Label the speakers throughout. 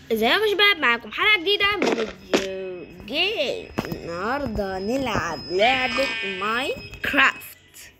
Speaker 1: ازيكم يا شباب معاكم حلقة جديدة من الجو جيم النهاردة نلعب لعبة ماين كرافت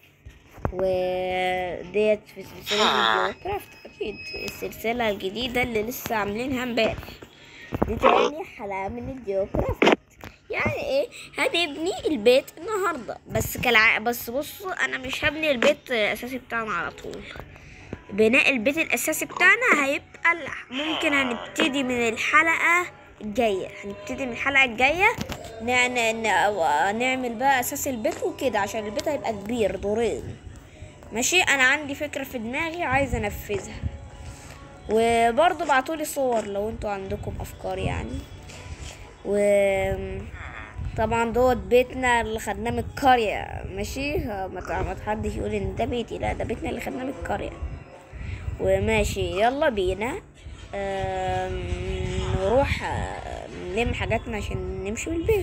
Speaker 1: وديت في سلسلة الجو كرافت أكيد السلسلة الجديدة اللي لسه عاملينها امبارح دي تاني حلقة من الجو كرافت يعني ايه هنبني البيت النهاردة بس كالع بس بصوا انا مش هبني البيت الاساسي بتاعنا على طول بناء البيت الاساسي بتاعنا هيبقى ال- ممكن هنبتدي من الحلقة الجاية هنبتدي من الحلقة الجاية ن- ن- ن- نعمل بقى اساس البيت وكده عشان البيت هيبقى كبير دورين ماشي انا عندي فكرة في دماغي عايز انفذها وبرضه بعتولي صور لو انتوا عندكم افكار يعني و طبعا دوت بيتنا اللي خدناه من القرية ماشي ما تع- ما حدش يقول ان ده بيتي لا ده بيتنا اللي خدناه من القرية وماشي يلا بينا آم، نروح آه، نلم حاجاتنا عشان نمشي من البيت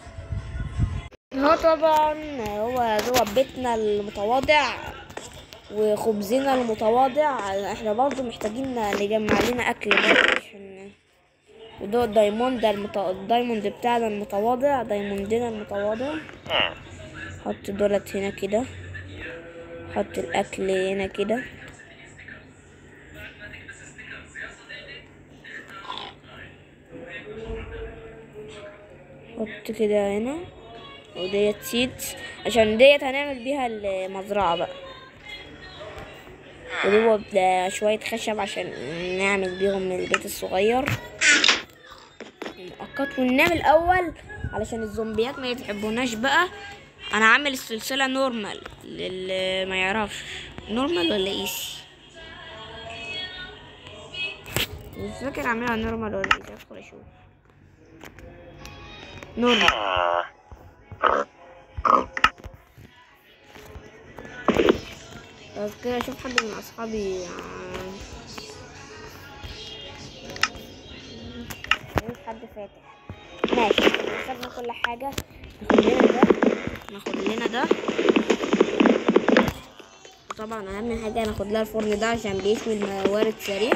Speaker 1: هو طبعا هو دوت بيتنا المتواضع وخبزنا المتواضع احنا برضو محتاجين نجمع لنا اكل برضه عشان وده الدايموند المت... الدايموند بتاعنا المتواضع دايموندنا المتواضع حط دولت هنا كده حط الاكل هنا كده حط كده هنا وديت سيدز عشان ديت هنعمل بيها المزرعة بقى ودوت ده شوية خشب عشان نعمل بيهم البيت الصغير مؤقت وننام الاول علشان الزومبيات ما يتعبوناش بقى انا عامل السلسله نورمال للي ما يعرفش نورمال ولا ايسي مش فاكر اعملها نورمال ولا ايسي ادخل اشوف نورمال طب كده اشوف حد من اصحابي آه، مفيش حد فاتح ماشي خدنا كل حاجة ناخد لنا ده ناخد لنا ده طبعا أهم حاجة ناخد لها الفرن ده عشان بيشوي الموارد سريع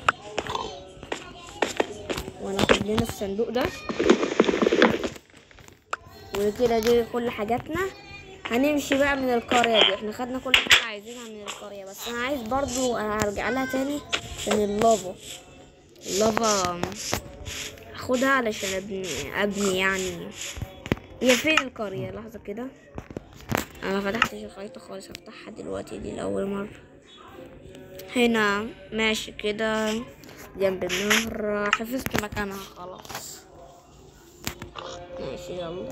Speaker 1: وناخد لنا الصندوق ده وكده دي كل حاجاتنا هنمشي بقى من القرية دي احنا خدنا كل حاجة عايزينها من القرية بس انا عايز برضو هرجع لها تاني عشان اللافا اللافا اخدها علشان ابني ابني يعني هي فين القرية لحظة كده انا ما فتحتش الخريطة خالص هفتحها دلوقتي دي لأول مرة هنا ماشي كده جنب النهر حفظت مكانها خلاص ماشي يلا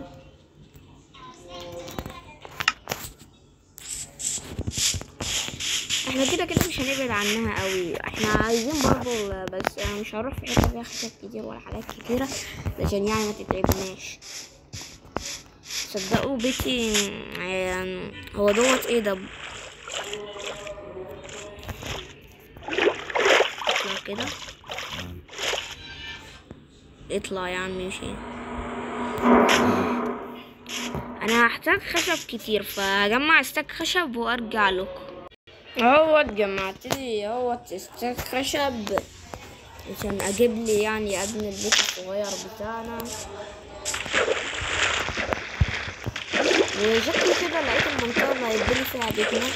Speaker 1: احنا كده كده مش هنبعد عنها قوي احنا عايزين برضه بس انا مش هروح في حته فيها خشب كتير ولا حاجات كتيره عشان يعني ما تتعبناش صدقوا بيتي يعني هو دوت ايه ده اطلع كده اطلع يا عم مشي انا هحتاج خشب كتير فهجمع استك خشب وارجع لكم اهوت جمعت لي اهوت استك خشب عشان اجيب لي يعني ابني البيت الصغير بتاعنا وشكلي كده لقيت المنطقة اللي هيتبني فيها بيتنا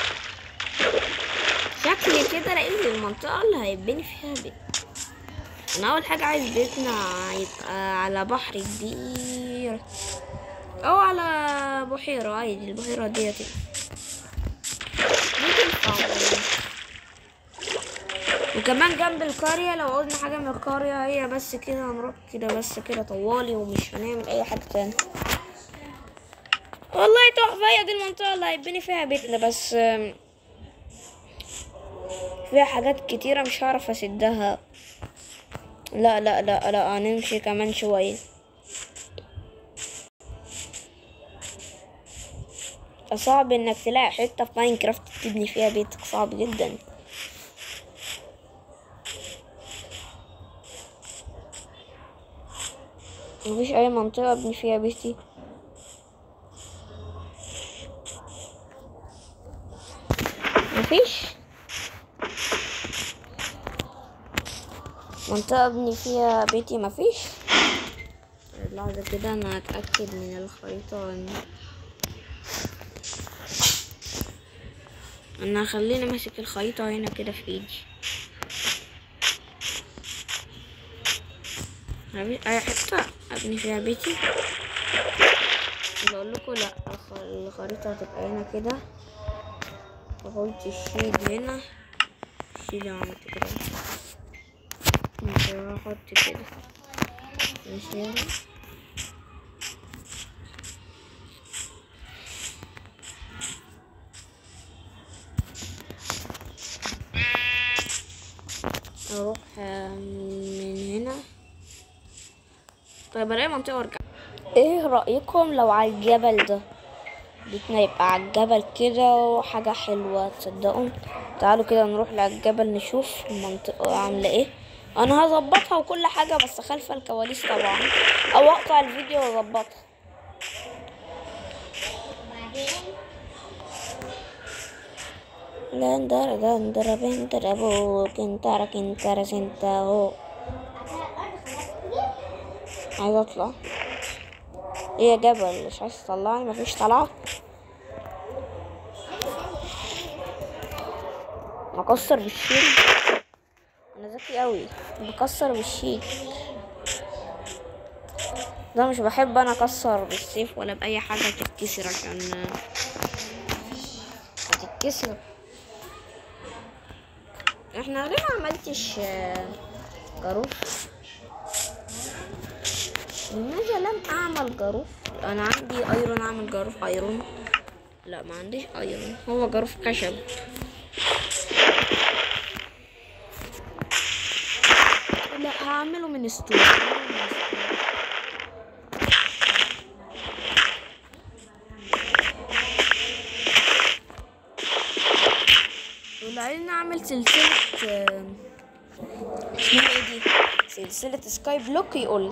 Speaker 1: شكلي كده لقيت المنطقة اللي هيتبني فيها بيت انا اول حاجة عايز بيتنا يبقى على بحر كبير او على بحيرة عادي البحيرة ديت دي تنفع والله. وكمان جنب القرية لو قلنا حاجة من القرية هي بس كده هنروح كده بس كده طوالي ومش هنعمل أي حاجة تاني والله تحفة هي دي المنطقة اللي هيبني فيها بيتنا بس آم، فيها حاجات كتيرة مش هعرف أسدها لا لا لا لا هنمشي كمان شوية صعب انك تلاقي حتة في ماينكرافت تبني فيها بيتك صعب جدا مفيش اي منطقة ابني فيها بيتي مفيش منطقة ابني فيها بيتي مفيش لحظة كده انا اتأكد من الخريطة إن- انا خليني ماسك الخريطة هنا كده في ايدي أبي- اي حتة ابني فيها بيتي بقول لكم لا الخ- الخريطة هتبقى هنا كده وقلت الشيد هنا الشيد عملت كده ماشي هحط كده ماشي يلا اروح آه، من هنا طيب الاقي منطقة وارجع ايه رأيكم لو على الجبل ده بيتنا يبقى على الجبل كده وحاجة حلوة تصدقوا تعالوا كده نروح للجبل نشوف المنطقة عاملة ايه انا هظبطها وكل حاجة بس خلف الكواليس طبعا او اقطع الفيديو واظبطها دندر دندر بندر ابو كنتر كنتر سنتاهو عايز اطلع ايه يا جبل مش عايز تطلعني مفيش طلعة اكسر بالشيل انا ذكي قوي بكسر بالشيل ده مش بحب انا اكسر بالسيف ولا باي حاجه تتكسر عشان هتتكسر احنا ليه ما عملتش آه، جاروف لماذا لم اعمل جاروف انا عندي ايرون اعمل جاروف ايرون لا ما عنديش ايرون هو جاروف خشب لا هعمله من ستون ولعلنا اعمل سلسلة آه، اسمها ايه دي سلسلة سكاي بلوك يقول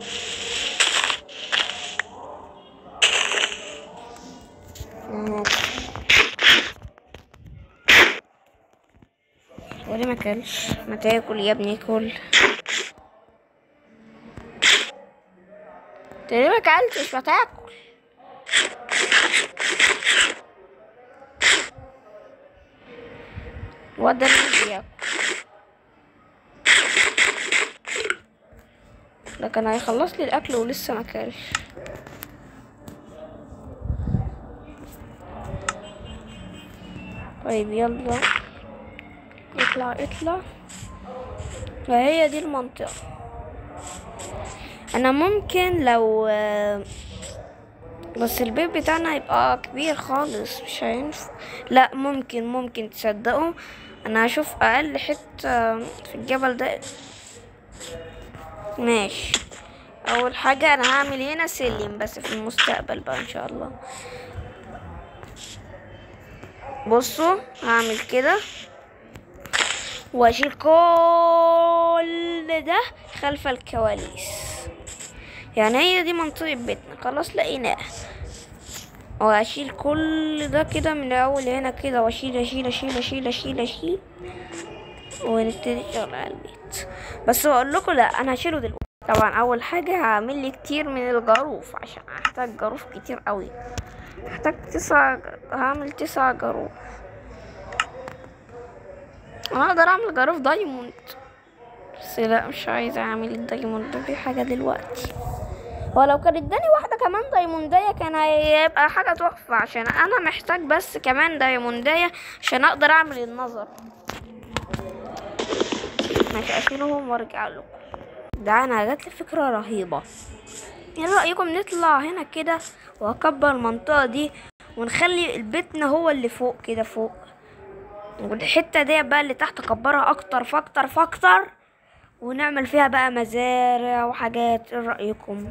Speaker 1: وليه ما كلش ما تاكل يا ابني كل انت ليه ما كلتش ما تاكل وده اللي بياكل لكن هيخلص لي الاكل ولسه ما كلش طيب يلا اطلع اطلع فهي دي المنطقة انا ممكن لو بس البيت بتاعنا هيبقى كبير خالص مش هينفع لا ممكن ممكن تصدقوا انا هشوف اقل حتة في الجبل ده ماشي اول حاجة انا هعمل هنا سلم بس في المستقبل بقى ان شاء الله بصوا هعمل كده واشيل كل ده خلف الكواليس يعني هي دي منطقة بيتنا خلاص لقيناها واشيل كل ده كده من اول هنا كده واشيل اشيل اشيل اشيل اشيل اشيل ونبتدي شغل على البيت بس اقول لكم لا انا هشيله دلوقتي طبعا اول حاجة هعمل لي كتير من الجاروف عشان هحتاج جاروف كتير قوي هحتاج تسعة هعمل تسعة جاروف انا اقدر اعمل جاروف دايموند بس لا مش عايزة اعمل الدايموند دي حاجة دلوقتي ولو كان اداني واحدة كمان دايموندية كان هيبقى حاجة تحفة عشان انا محتاج بس كمان دايموندية عشان اقدر اعمل النظر ماشي اشيلهم وارجع لكم ده انا جات لي فكرة رهيبة ايه رأيكم نطلع هنا كده واكبر المنطقة دي ونخلي بيتنا هو اللي فوق كده فوق والحتة دي بقى اللي تحت اكبرها اكتر فاكتر فاكتر ونعمل فيها بقى مزارع وحاجات ايه رأيكم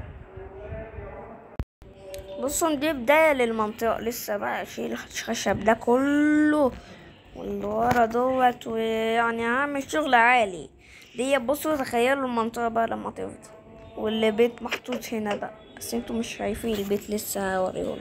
Speaker 1: بصوا دي بداية للمنطقة لسه بقى اشيل الخشب ده كله واللي ورا دوت ويعني هعمل شغل عالي دي بصوا تخيلوا المنطقة بقى لما تفضى واللي بيت محطوط هنا بقى بس انتوا مش شايفين البيت لسه هوريهولكم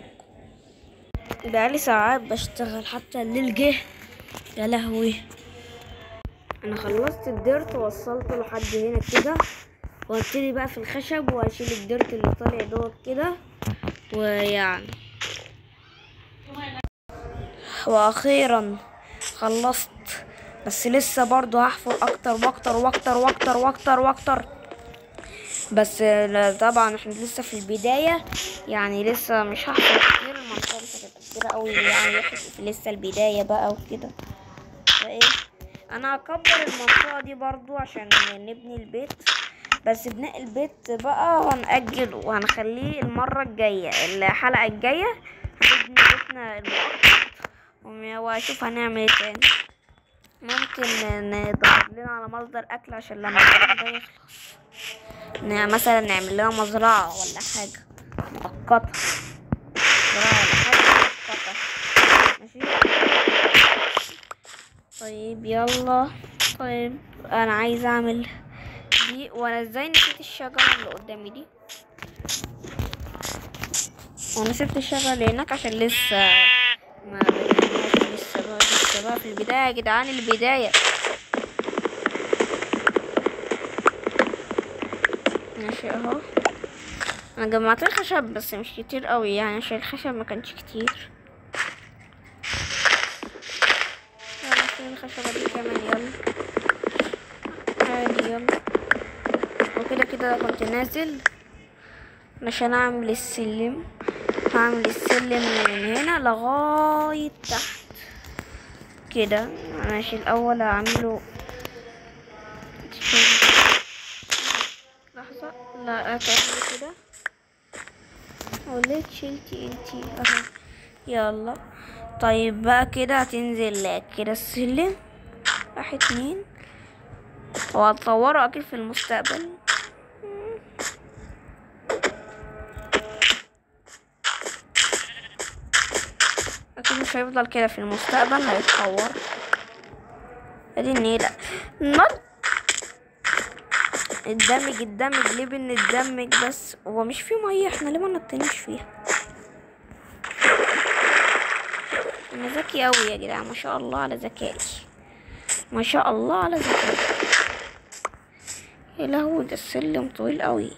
Speaker 1: بقالي ساعات بشتغل حتى الليل جه يا لهوي انا خلصت الديرت ووصلته لحد هنا كده وابتدي بقى في الخشب واشيل الديرت اللي طالع دوت كده ويعني واخيرا خلصت بس لسه برضو هحفر اكتر واكتر واكتر واكتر واكتر واكتر بس لا- طبعا احنا لسه في البداية يعني لسه مش هحفر كتير المنطقة مش هتبقى كتيرة قوي يعني في لسه البداية بقى وكده فايه انا هكبر المنطقة دي برضو عشان نبني البيت بس بناء البيت بقى هنأجله وهنخليه المرة الجاية الحلقة الجاية هنبني بيتنا المؤقت وم- واشوف هنعمل ايه تاني ممكن ندور لنا على مصدر اكل عشان لما الكلام ده يخلص ن- مثلا نعمل لنا مزرعة ولا حاجة مؤقتة مزرعة ولا حاجة مؤقتة ماشي طيب يلا طيب انا عايزة اعمل دي وانا ازاي نسيت الشجرة اللي قدامي دي وانا سبت الشجرة اللي هناك عشان لسه ما بدأناش لسه بقى لسه بقى في البداية يا جدعان البداية ماشي اهو انا جمعت الخشب بس مش كتير قوي يعني عشان الخشب ما كانش كتير يلا فين الخشبة دي كمان يلا عادي يلا وكده كده كنت نازل عشان اعمل السلم هعمل السلم من هنا لغاية تحت كده ماشي الاول هعمله لحظة لا تعمل كده وليه شلتي انتي اهو يلا طيب بقى كده هتنزل كده السلم واحد اتنين وهتطوره اكيد في المستقبل اكيد مش هيفضل كده في المستقبل هيتطور ادي النيلة نط الدمج الدمج ليه بندمج بس هو مش فيه مية احنا ليه ما نطيناش فيها انا ذكي اوي يا جدعان ما شاء الله على ذكائي ما شاء الله على ذكائي يا لهوي ده السلم طويل اوي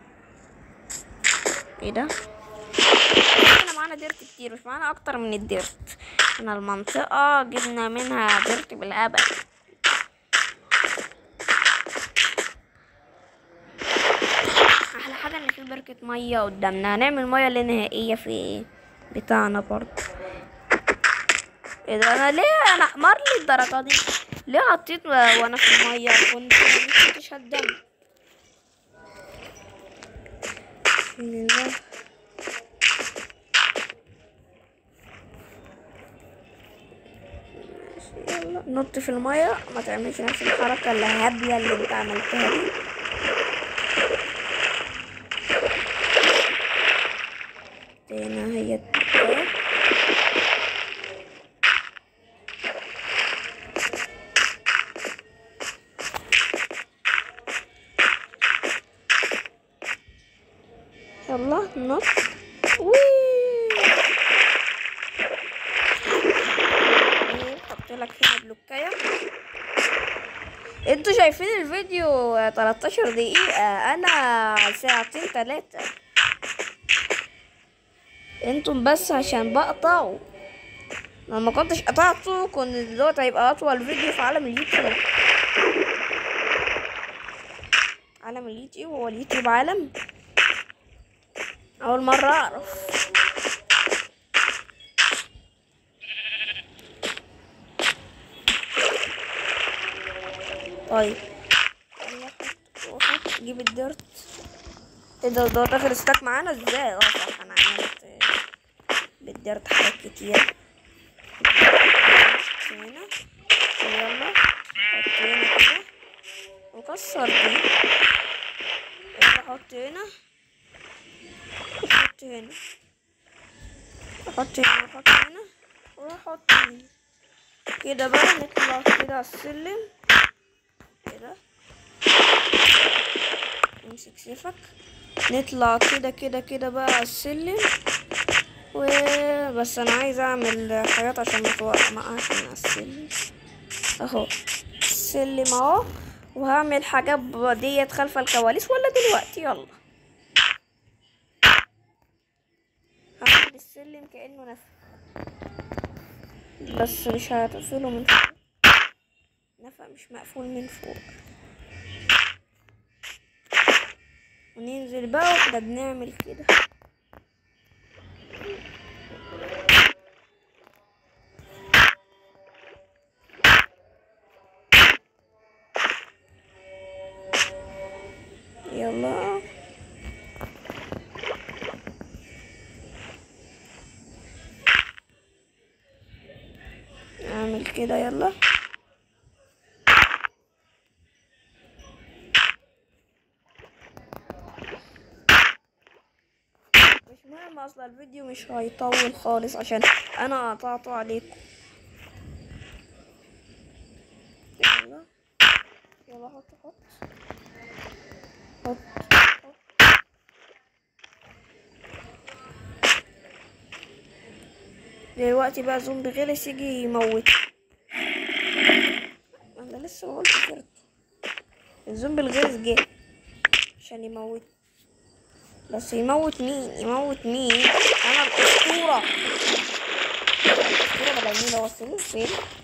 Speaker 1: ايه ده احنا معانا ديرت كتير مش معانا اكتر من الديرت احنا المنطقة جبنا منها ديرت بالهبل احلى حاجة ان في بركة مية قدامنا هنعمل مية لا نهائية في بتاعنا برضه ايه ده انا ليه انا احمر لي الدرجة دي ليه حطيت و- وانا في المية كنت مش هدم بسم الله ماشي، يلا نط في المية ما تعملش نفس الحركة الهبلة اللي انت عملتها دي هنا هي التكة. يلا نط وي حط لك هنا بلوكايه انتوا شايفين الفيديو 13 دقيقة انا ساعتين تلاتة انتم بس عشان بقطعوا لو ما كنتش قطعته كنت دلوقتي هيبقى اطول فيديو في عالم اليوتيوب عالم اليوتيوب هو اليوتيوب عالم اول مرة اعرف طيب وحط جيب الديرت ايه ده ده اخر ستاك معانا ازاي اه صح انا عملت آه، بالديرت حاجات كتير هنا يلا حط هنا كده وكسر دي يلا حط هنا وحط هنا وحط هنا وحط هنا وحط هنا كده بقى نطلع كده على السلم كده امسك سيفك نطلع كده كده كده بقى على السلم وبس انا عايز اعمل حاجات عشان ما توقع- ما اقعش من على السلم اهو السلم اهو وهعمل حاجات ديت خلف الكواليس ولا دلوقتي يلا هعمل السلم كأنه نفق بس مش هتقفله من فوق نفق مش مقفول من فوق وننزل بقى واحنا بنعمل كده يلا اعمل كده يلا مش مهم اصلا الفيديو مش هيطول خالص عشان انا قطعته عليكم يلا يلا حط حط حط حط دلوقتي بقى زومبي غلس يجي يموت انا لسه ما قلت كده الزومبي الغلس جه عشان يموت بس يموت مين يموت مين انا الاسطوره الاسطوره بدل مين هو السرير فين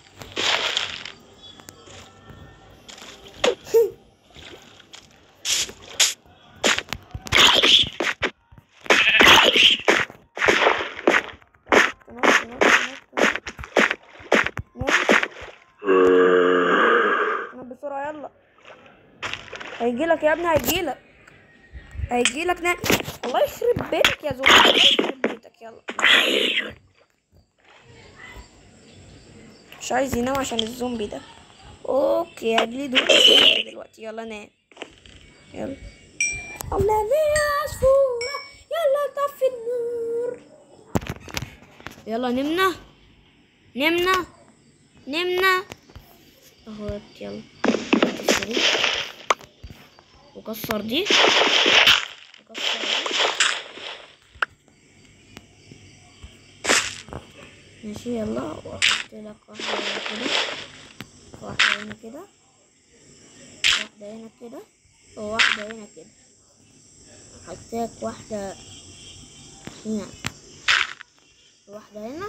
Speaker 1: نط نط نط نط نط بسرعة يلا هيجيلك يا ابني هيجيلك هيجيلك نا... الله يخرب بيتك يا زوجي الله يخرب بيتك يلا مش عايز ينام عشان الزومبي ده اوكي هجيلي دور دلوقتي يلا نام يلا الله يا عصفورة يلا طفي النور يلا نمنا نمنا نمنا اهو يلا السرير وكسر دي وكسر دي ماشي يلا واحط لك واحدة هنا كده واحدة هنا كده واحدة هنا كده وواحدة هنا كده احط لك واحدة هنا واحدة هنا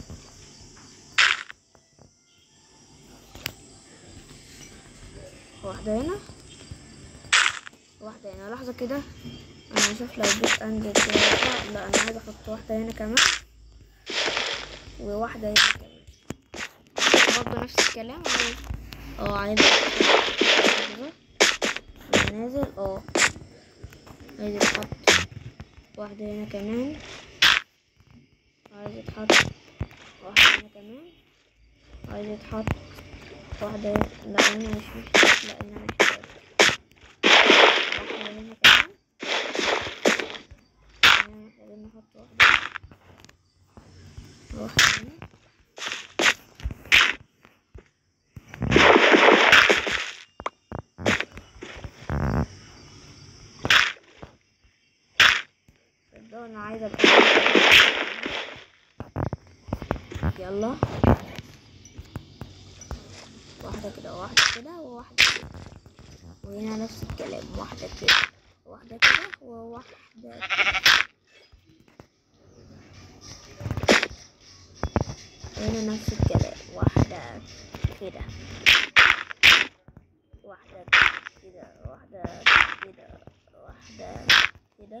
Speaker 1: واحدة هنا واحدة هنا لحظة كده انا اشوف لو جيت انزل كده ينفع. لا انا عايزة احط واحدة هنا كمان وواحدة هنا كمان برضه نفس الكلام عايز اه عايز كده. أنا نازل اه عايز يتحط واحدة هنا كمان عايز يتحط واحدة هنا كمان عايز يتحط واحدة هنا لا هنا مش مش لا هنا مش محتاج. واحدة هنا كمان هنا محتاجين نحط واحدة واحدة هنا صدقوا انا عايزة ابقى يلا واحدة كده وواحدة كده وواحدة كده وهنا نفس الكلام واحدة كده واحدة كده وواحدة كده هنا نفس الكلام واحدة كده واحدة كده واحدة كده واحدة كده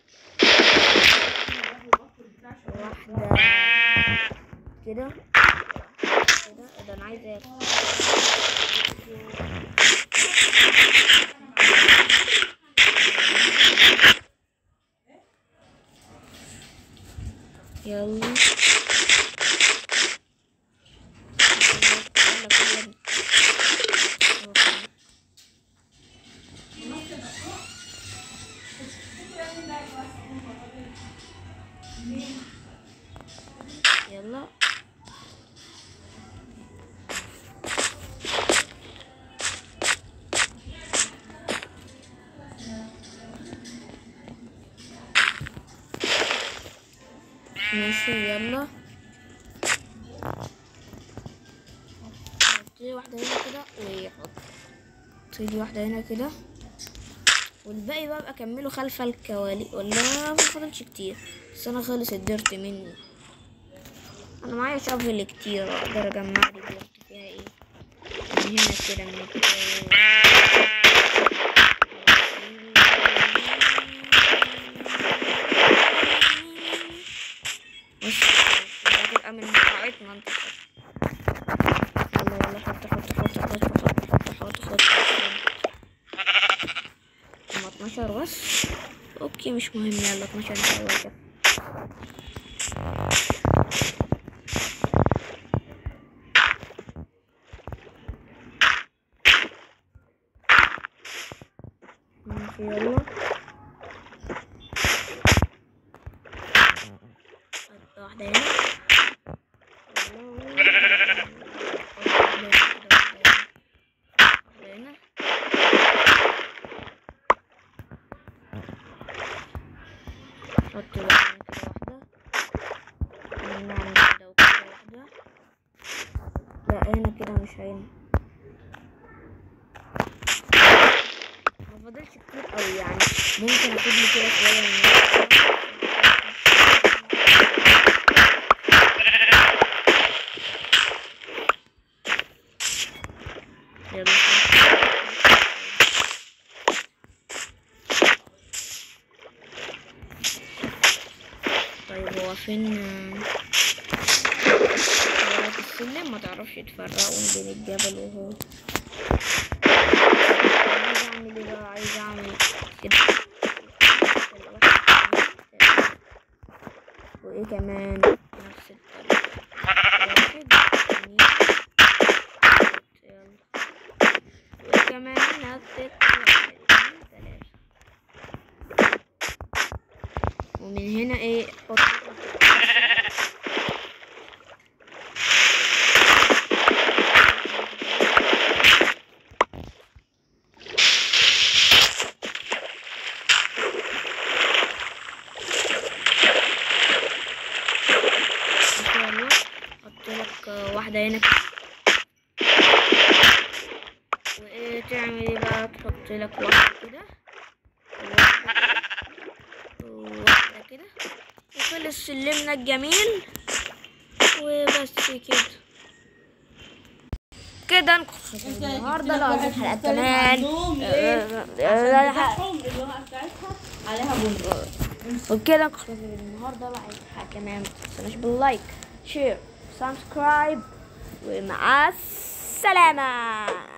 Speaker 1: واحدة كده كده إيه ده انا عايزة آكل. يلا يلا كده. يلا ماشي يلا حط واحدة هنا كده ويحط دي واحدة هنا كده والباقي بقى ابقى اكمله خلف الكوالي ولا ما فاضلش كتير بس انا خلص الديرت مني انا معايا شافل كتير اقدر اجمع لي ديرت فيها ايه من هنا كده من الكوالي بص هتبقى من قاعتنا انت يلا يلا حط حط حط حط حط حط حط حط هما 12 بس اوكي مش مهم يلا 12 نحاول كده ماشي يلا حط واحدة هنا واحدة هنا حط بقى هنا كده واحدة نعمل كده وكده واحدة لا هنا كده مش هنا ما فاضلش كتير قوي يعني ممكن اخد لي كده شوية من يلا طيب هو فين طيارات السلم ما تعرفش تفرقوا بين الجبل وهو عايز اعمل ايه بقى عايز اعمل كده وايه كمان نفس الطريقة واحد اتنين تلاتة، يلا وكمان نفس الطريقة اتنين تلاتة ومن هنا ايه حط يلا حط لك آه، واحدة هنا كده. وايه تعمل ايه بقى تحط لك واحدة كده وواحدة كده وواحدة كده وخلص سلمنا الجميل وبس كده كده نكون خلصنا النهارده لو عايزين حلقات كمان
Speaker 2: عليها بني
Speaker 1: وبكده نكون خلصنا النهارده لو عايزين حلقات كمان متنسوناش باللايك شير سبسكرايب ومع السلامة